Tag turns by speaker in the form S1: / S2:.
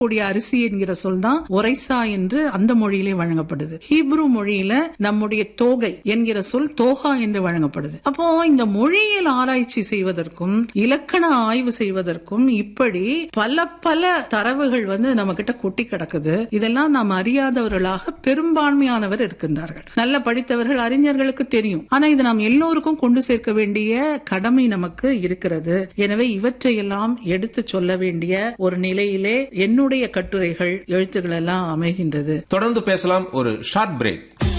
S1: கூடிய அரிசி என்கிற சொல் தான் ஒரைசா என்று அந்த மொழியிலே வழங்கப்படுது ஹீப்ரு மொழியில நம்முடைய தோகை என்கிற சொல் தோகா என்று வழங்கப்படுது அப்போ இந்த மொழியியல் ஆராய்ச்சி செய்வதற்கும் இலக்கண ஆய்வு செய்வதற்கும் இப்படி பல பல தரவுகள் வந்து நம்ம கிட்ட கொட்டி கிடக்குது இதெல்லாம் நாம் அறியாதவர்களாக பெரும்பான்மையானவர் இருக்கின்றார்கள் நல்ல படித்தவர்கள் அறிஞர்களுக்கு தெரியும் ஆனா இது நாம் எல்லோருக்கும் கொண்டு சேர்க்க வேண்டிய கடமை நமக்கு இருக்கிறது எனவே இவற்றையெல்லாம் எடுத்து சொல்ல வேண்டிய ஒரு நிலையிலே என்னுடைய கட்டுரைகள் எழுத்துக்கள் எல்லாம் அமைகின்றது
S2: தொடர்ந்து பேசலாம் ஒரு ஷார்ட் பிரேக்